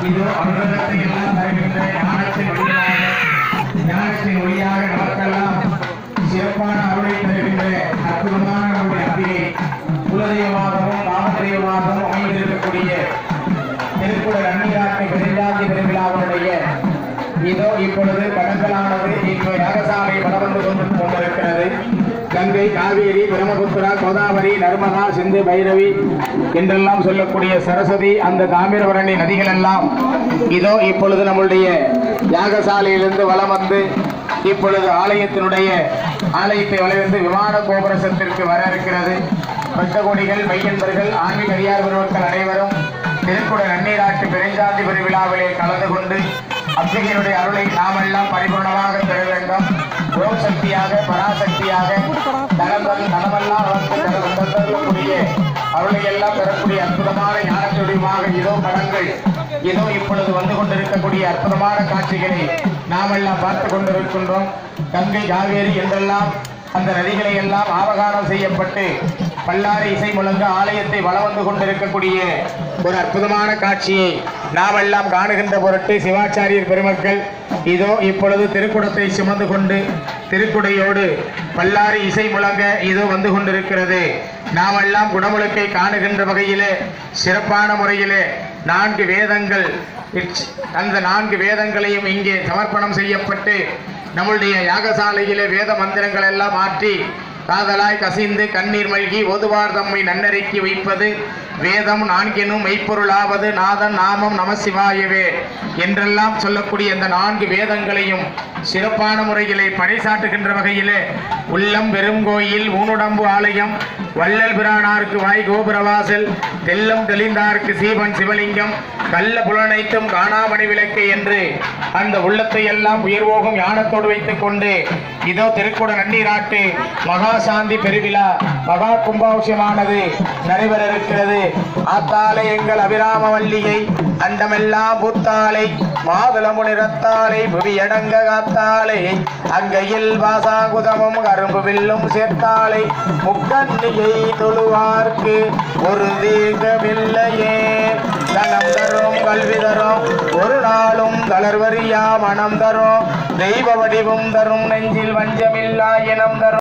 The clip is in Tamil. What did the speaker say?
இதோ அமிர்தத்தை எல்லாம் தருகின்ற ஞானத்தின் ஒளியாக ஞானத்தின் ஒளியாக நமக்கெல்லாம் சிறப்பான அருளை தருகின்ற அற்புதமான நம்முடைய அம்பிகை குலதெய்வமாகவும் காமதெய்வமாகவும் அமைந்திருக்கக்கூடிய திருக்குட அன்னியாட்டை பெருந்தாந்தி பெருவிழாவினுடைய இதோ இப்பொழுது படங்களானது இப்போ யாகசாலை வளம் வந்து கொண்டு கொண்டிருக்கிறது கங்கை காவேரி பிரம்மபுத்திரா கோதாவரி நர்மதா சிந்து பைரவி என்றெல்லாம் சொல்லக்கூடிய சரஸ்வதி அந்த தாமிரபரணி நதிகள் எல்லாம் இதோ இப்பொழுது நம்முடைய யாகசாலையிலிருந்து வலம் வந்து இப்பொழுது ஆலயத்தினுடைய ஆலயத்தை வளைந்து விமான கோபுரசத்திற்கு வர இருக்கிறது பக்த கோடிகள் மையன்பர்கள் ஆன்மீக அடியார் பெருமக்கள் அனைவரும் திருக்குட நன்னீராட்டு பெருஞ்சாந்தி பெருவிழாவிலே கலந்து கொண்டு அம்பிகையினுடைய அருளை நாமெல்லாம் பரிபூர்ணமாக பெற வேண்டும் ஓம் சக்தியாக பராசக்தியாக தனதன் தனமெல்லாம் வளர்த்து தனக்கூடிய அருளை எல்லாம் பெறக்கூடிய அற்புதமான ஞானத்துடையமாக இதோ படங்கள் இதோ இப்பொழுது வந்து கொண்டிருக்கக்கூடிய அற்புதமான காட்சிகளை நாமெல்லாம் பார்த்து கொண்டிருக்கின்றோம் கங்கை காவேரி என்றெல்லாம் அந்த நதிகளை எல்லாம் ஆவகானம் செய்யப்பட்டு பல்லாரி இசை முழங்க ஆலயத்தை வலம் வந்து கொண்டிருக்கக்கூடிய ஒரு அற்புதமான காட்சியை நாமெல்லாம் காணுகின்ற பொருட்டு சிவாச்சாரியர் பெருமக்கள் இதோ இப்பொழுது திருக்குடத்தை சுமந்து கொண்டு திருக்குடையோடு பல்லாரி இசை முழங்க இதோ வந்து கொண்டிருக்கிறது நாமெல்லாம் குடமுழுக்கை காணுகின்ற வகையிலே சிறப்பான முறையிலே நான்கு வேதங்கள் இச்- அந்த நான்கு வேதங்களையும் இங்கே சமர்ப்பணம் செய்யப்பட்டு நம்முடைய யாகசாலையிலே வேத மந்திரங்கள் எல்லாம் மாற்றி காதலாய் கசிந்து கண்ணீர் மல்கி ஓதுவார் தம்மை நன்னறிக்கி வைப்பது வேதம் நான்கெனும் மெய்ப்பொருளாவது நாதன் நாமம் நம சிவாயவே என்றெல்லாம் சொல்லக்கூடிய இந்த நான்கு வேதங்களையும் சிறப்பான முறையிலே பறைசாட்டுகின்ற வகையிலே உள்ளம் பெருங்கோயில் ஊனுடம்பு ஆலயம் வள்ளல் பிரானாருக்கு வாய் கோபுரவாசல் தெல்லம் தெளிந்தார்க்கு சீவன் சிவலிங்கம் கள்ள புலனைத்தும் காணாமணி விளக்கு என்று அந்த உள்ளத்தை எல்லாம் உயர்வோகும் ஞானத்தோடு வைத்துக் கொண்டு இதோ திருக்குட நன்னீராட்டு மகா சாந்தி பெருவிழா மகா கும்பாபிஷமானது நடைபெற இருக்கிறது ஆத்தாலை எங்கள் அபிராம வள்ளியை அண்டமெல்லாம் பூத்தாலை மாதுளமுனி ரத்தாலை புவியடங்க காத்தாலை அங்கையில் வாசாங்குதமும் கரும்பு வில்லும் சேர்த்தாலை முக்கண்ணியை தொழுவார்க்கு ஒரு தீர்க்கமில்லையே தனம் தரும் கல்வி தரும் ஒரு நாளும் தளர்வரியா மனம் தரும் தெய்வ வடிவும் தரும் நெஞ்சில் வஞ்சமில்லா இனம் தரும்